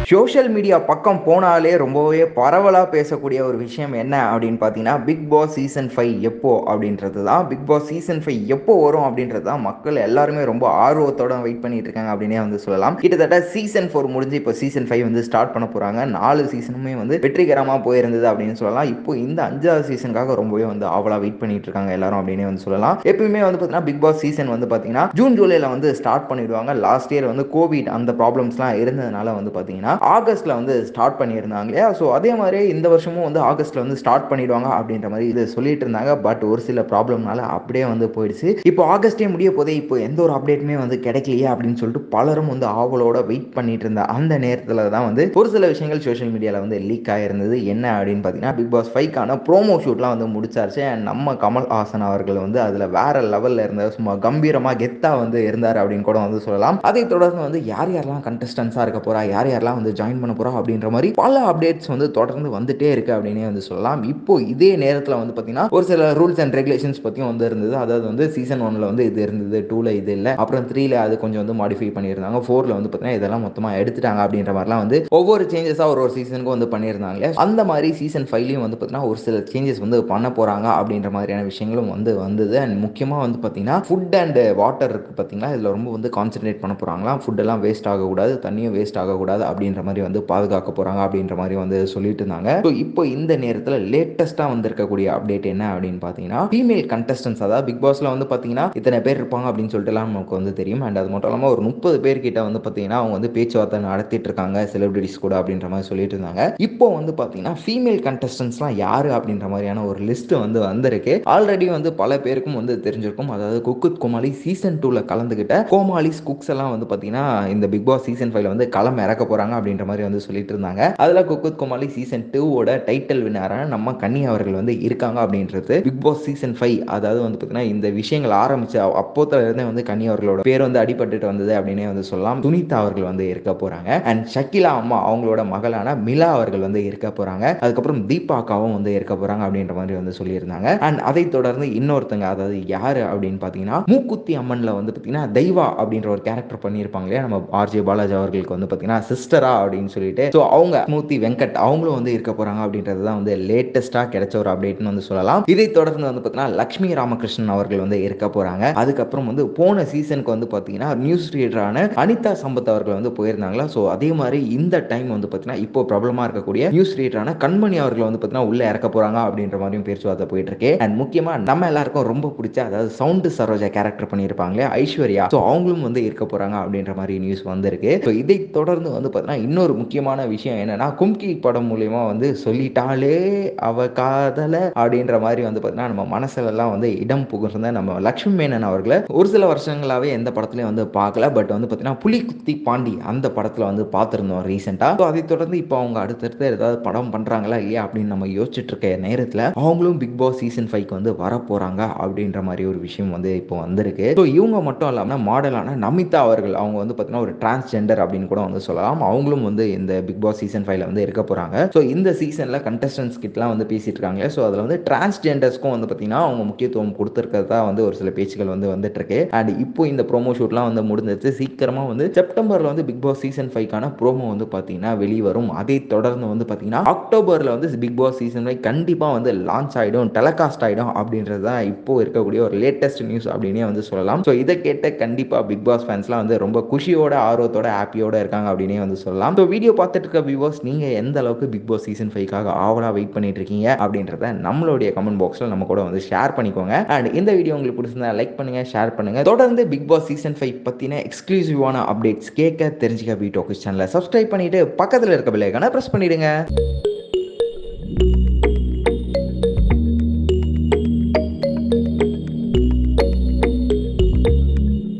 Social media பக்கம் போனாலே ரொம்பவே பரவலாக பேசக்கூடிய ஒரு விஷயம் என்ன அப்படின்னு பார்த்தீங்கன்னா பிக் பாஸ் சீசன் ஃபைவ் எப்போ அப்படின்றது தான் பிக் பாஸ் சீசன் ஃபைவ் எப்போ வரும் அப்படின்றது தான் மக்கள் எல்லாருமே ரொம்ப ஆர்வத்தோட வெயிட் பண்ணிட்டு இருக்காங்க அப்படின்னே வந்து சொல்லலாம் கிட்டத்தட்ட சீசன் ஃபோர் முடிஞ்சு இப்போ சீசன் ஃபைவ் வந்து ஸ்டார்ட் பண்ண போகிறாங்க நாலு சீசனுமே வந்து வெற்றிகரமாக போயிருந்தது அப்படின்னு சொல்லலாம் இப்போ இந்த அஞ்சாவது சீசனுக்காக ரொம்பவே வந்து ஆவலாக வெயிட் பண்ணிட்டு இருக்காங்க எல்லாரும் அப்படின்னே வந்து சொல்லலாம் எப்பயுமே வந்து பார்த்தீங்கன்னா பிக் பாஸ் சீசன் வந்து பார்த்தீங்கன்னா ஜூன் ஜூலைல வந்து ஸ்டார்ட் பண்ணிடுவாங்க லாஸ்ட் இயர் வந்து கோவிட் அந்த ப்ராப்ளம்ஸ்லாம் இருந்ததுனால வந்து பார்த்தீங்கன்னா ஆகஸ்ட்ல வந்து ஸ்டார்ட் பண்ணியிருந்தாங்க இல்லையா ஸோ அதே மாதிரி இந்த வருஷமும் வந்து ஆகஸ்ட்ல வந்து ஸ்டார்ட் பண்ணிடுவாங்க அப்படின்ற மாதிரி இது சொல்லிட்டு இருந்தாங்க பட் ஒரு சில ப்ராப்ளம்னால அப்படியே வந்து போயிடுச்சு இப்போ ஆகஸ்டே முடிய போதே இப்போ எந்த ஒரு அப்டேட்டுமே வந்து கிடைக்கலையே அப்படின்னு சொல்லிட்டு பலரும் வந்து ஆவலோட வெயிட் பண்ணிட்டு இருந்த அந்த நேரத்தில் தான் வந்து ஒரு சில விஷயங்கள் சோஷியல் மீடியாவில் வந்து லீக் ஆயிருந்தது என்ன அப்படின்னு பார்த்தீங்கன்னா பிக் பாஸ் ஃபைவ்க்கான ப்ரோமோ ஷூட்லாம் வந்து முடிச்சாச்சு And நம்ம கமல் ஹாசன் அவர்கள் வந்து அதில் வேற லெவலில் இருந்தார் சும்மா கம்பீரமாக கெத்தாக வந்து இருந்தார் அப்படின்னு கூட வந்து சொல்லலாம் அதை தொடர்ந்து வந்து யார் யாரெல்லாம் கண்டஸ்டன்ஸாக இருக்க போறா யார் யாரெல்லாம் வந்து ஜாயின் பண்ண போறா அப்படின்ற மாதிரி பல அப்டேட்ஸ் வந்து தொடர்ந்து வந்துட்டே இருக்கு அப்படின்னே வந்து சொல்லலாம் இப்போ இதே நேரத்தில் வந்து பார்த்தீங்கன்னா ஒரு சில ரூல்ஸ் அண்ட் ரெகுலேஷன்ஸ் பற்றியும் வந்து இருந்தது அதாவது வந்து சீசன் ஒன்ல வந்து இது இருந்தது டூல இது இல்லை அப்புறம் த்ரீல அது கொஞ்சம் வந்து மாடிஃபை பண்ணியிருந்தாங்க ஃபோர்ல வந்து பார்த்தீங்கன்னா இதெல்லாம் மொத்தமாக எடுத்துட்டாங்க அப்படின்ற மாதிரிலாம் வந்து ஒவ்வொரு சேஞ்சஸாக ஒரு ஒரு சீசனுக்கும் வந்து பண்ணியிருந்தாங்க இல்லையா? அந்த மாதிரி சீசன் ஃபைவ்லையும் வந்து பார்த்தீங்கன்னா ஒரு சில சேஞ்சஸ் வந்து பண்ண போகிறாங்க அப்படின்ற மாதிரியான விஷயங்களும் வந்து வந்தது அண்ட் முக்கியமாக வந்து பார்த்தீங்கன்னா ஃபுட் அண்ட் வாட்டர் இருக்குது பார்த்தீங்கன்னா இதில் ரொம்ப வந்து கான்சென்ட்ரேட் பண்ண போகிறாங்களாம் ஃபுட்டெல்லாம் வேஸ்ட் ஆகக்கூடாது தண்ணியும் வேஸ்ட் ஆகக்கூடாது அப்படின்ற மாதிரி வந்து பாதுகாக்க போகிறாங்க அப்படின்ற மாதிரி வந்து சொல்லிட்டு இருந்தாங்க ஸோ இப்போ இந்த நேரத்தில் லேட்டஸ்ட்டாக வந்திருக்கக்கூடிய அப்டேட் என்ன அப்படின்னு பார்த்தீங்கன்னா ஃபீமேல் கண்டஸ்டன்ஸ் அதாவது பிக் பாஸ்ல வந்து பார்த்தீங்கன்னா இத்தனை பேர் இருப்பாங்க அப்படின்னு சொல்லிட்டுலாம் நமக்கு வந்து தெரியும் அண்ட் அது மட்டும் இல்லாமல் ஒரு முப்பது பேர் கிட்ட வந்து பார்த்தீங்கன்னா அவங்க வந்து பேச்சுவார்த்தை நடத்திட்டு இருக்காங்க செலிபிரிட்டிஸ் கூட அப்படின்ற மாதிரி சொல்லிட்டு இருந்தாங்க இப்போ வந்து பார்த்தீங்கன்னா ஃபீமேல் கண்டஸ்டன்ஸ்லாம் யாரு அப்படின்ற மாதிரியான ஒரு லிஸ்ட் வந்து வந்திருக்கு ஆல்ரெடி வந்து பல பேருக்கும் வந்து தெரிஞ்சிருக்கும் அதாவது குக்குத் கோமாளி சீசன் டூவில் கலந்துக்கிட்ட கோமாளிஸ் குக்ஸ் எல்லாம் வந்து பார்த்தீங்கன்னா இந்த பிக் பாஸ் சீசன் ஃபைவ்ல வந்து களம் இறக்க போறாங்க அப்படின்ற மாதிரி வந்து சொல்லிட்டு இருந்தாங்க அதில் குக்குத் கோமாளி சீசன் டூவோட டைட்டில் வினரான நம்ம கன்னி அவர்கள் வந்து இருக்காங்க அப்படின்றது பிக் பாஸ் சீசன் ஃபைவ் அதாவது வந்து பார்த்தீங்கன்னா இந்த விஷயங்கள் ஆரம்பிச்ச அப்போத்துல இருந்தே வந்து கன்னி அவர்களோட பேர் வந்து அடிபட்டுட்டு வந்தது அப்படின்னே வந்து சொல்லலாம் துனிதா அவர்கள் வந்து இருக்க போறாங்க அண்ட் ஷக்கிலா அம்மா அவங்களோட மகளான மிலா அவர்கள் வந்து இருக்க போறாங்க அதுக்கப்புறம் தீபாக்காவும் வந்து இருக்க போறாங்க அப்படின்ற மாதிரி வந்து சொல்லியிருந்தாங்க அண்ட் அதை தொடர்ந்து இன்னொருத்தங்க அதாவது யாரு அப்படின்னு பார்த்தீங்கன்னா மூக்குத்தி அம்மன்ல வந்து பார்த்தீங்கன்னா தெய்வா அப்படின்ற ஒரு கேரக்டர் பண்ணியிருப்பாங்க இல்லையா நம்ம ஆர்ஜே பாலாஜி அவர்களுக்கு வந்து பார்த்தீங்கன்னா சிஸ்டரா அப்படின்னு சொல்லிட்டு ஸோ அவங்க மூர்த்தி வெங்கட் அவங்களும் வந்து இருக்க போறாங்க அப்படின்றது தான் வந்து லேட்டஸ்ட்டாக கிடைச்ச ஒரு அப்டேட்னு வந்து சொல்லலாம் இதை தொடர்ந்து வந்து பார்த்தீங்கன்னா லக்ஷ்மி ராமகிருஷ்ணன் அவர்கள் வந்து இருக்க போறாங்க அதுக்கப்புறம் வந்து போன சீசனுக்கு வந்து பார்த்தீங்கன்னா நியூஸ் ரீடரான அனிதா சம்பத் அவர்கள் வந்து போயிருந்தாங்களா ஸோ அதே மாதிரி இந்த டைம் வந்து பார்த்தீங்கன்னா இப்போ பிரபலமாக இருக்கக்கூடிய நியூஸ் ரீடரான கண்மணி அவர்கள் வந்து பார்த்தீங்கன்னா உள்ள இறக்க போறாங்க அப்படின்ற மாதிரியும் பேச்சுவார்த்தை போயிட்டு இருக்கு அண்ட் முக்கியமாக நம்ம எல்லாருக்கும் ரொம்ப பிடிச்ச அதாவது சவுண்டு சரோஜா கேரக்டர் பண்ணியிருப்பாங்களே ஐஸ்வர்யா ஸோ அவங்களும் வந்து இருக்க போறாங்க அப்படின்ற மாதிரி நியூஸ் வந்திருக்கு ஸோ இதை தொடர்ந்து வந்து பார்த்தீங்கன்னா இன்னொரு முக்கியமான விஷயம் என்னன்னா கும்கி படம் மூலியமா வந்து சொல்லிட்டாலே அவ காதல அப்படின்ற மாதிரி வந்து பார்த்தீங்கன்னா நம்ம மனசுல எல்லாம் வந்து இடம் புகுந்த நம்ம லக்ஷ்மி மேனன் அவர்களை ஒரு சில வருஷங்களாவே எந்த படத்துலையும் வந்து பார்க்கல பட் வந்து பார்த்தீங்கன்னா புலிகுத்தி பாண்டி அந்த படத்தில் வந்து பார்த்துருந்தோம் ரீசெண்டாக ஸோ அதை தொடர்ந்து இப்போ அவங்க அடுத்தடுத்து ஏதாவது படம் பண்ணுறாங்களா இல்லையா அப்படின்னு நம்ம யோசிச்சுட்டு இருக்க நேரத்தில் அவங்களும் பிக் பாஸ் சீசன் ஃபைவ்க்கு வந்து வர போகிறாங்க அப்படின்ற மாதிரி ஒரு விஷயம் வந்து இப்போ வந்திருக்கு ஸோ இவங்க மட்டும் இல்லாமல் மாடலான நமிதா அவர்கள் அவங்க வந்து பார்த்தீங்கன்னா ஒரு டிரான்ஸ்ஜெண்டர் அப்படின்னு கூட வந்து சொல்லலாம் அவங்களும் வந்து இந்த பிக் பாஸ் சீசன் ஃபைவ்ல வந்து இருக்க போகிறாங்க ஸோ இந்த சீசனில் கண்டஸ்டன்ஸ் கிட்டலாம் வந்து பேசிட்டு இருக்காங்க ஸோ அதில் வந்து டிரான்ஸ்ஜெண்டர்ஸ்க்கும் வந்து பார்த்தீங்கன்னா அவங்க முக்கியத்துவம் கொடுத்துருக்கிறதா வந்து ஒரு சில பேச்சுகள் வந்து வந்துட்டு இருக்கு அண்ட் இப்போ இந்த ப்ரோமோ ஷூட்லாம் வந்து முடிஞ்சிருச்சு சீக்கிரமாக வந்து செப்டம்பரில் வந்து பிக் பாஸ் சீசன் ஃபைவ்க்கான ப்ரோமோ வந்து பார்த்தீங்கன்னா வெளிவரும் அதை தொடர்ந்து வந்து பார்த்தீங்கன்னா அக்டோபரில் வந்து பிக் பாஸ் சீசன் ஃபைவ் கண்டிப்பாக வந்து லான்ச் ஆகிடும் டெலகாஸ்ட் ஆகிடும் அப்படின்றது தான் இப்போ இருக்கக்கூடிய ஒரு லேட்டஸ்ட் நியூஸ் அப்படின்னே வந்து சொல்லலாம் ஸோ இதை கேட்ட கண்டிப்பாக பிக் பாஸ் ஃபேன்ஸ்லாம் வந்து ரொம்ப குஷியோட ஆர்வத்தோட ஹாப்பியோட இருக்காங்க அப்படின்னே வந்து சொல்லலாம் ஸோ வீடியோ பார்த்துட்டு இருக்க வியூவர்ஸ் நீங்கள் எந்த அளவுக்கு பிக் பாஸ் சீசன் ஃபைவ்க்காக ஆவலாக வெயிட் பண்ணிட்டு இருக்கீங்க அப்படின்றத நம்மளுடைய கமெண்ட் பாக்ஸில் நம்ம கூட வந்து ஷேர் பண்ணிக்கோங்க அண்ட் இந்த வீடியோ உங்களுக்கு பிடிச்சிருந்தா லைக் பண்ணுங்க ஷேர் பண்ணுங்க தொடர்ந்து பிக் பாஸ் சீசன் ஃபைவ் பற்றின எக்ஸ்க்ளூசிவான அப்டேட்ஸ் கேட்க தெரிஞ்சுக்க வீடியோ சேனலை சப்ஸ்கிரைப் பண்ணிட்டு பக்கத்தில் இருக்க பிள்ளைக்கான ப்ரெஸ் பண்ணிடுங்க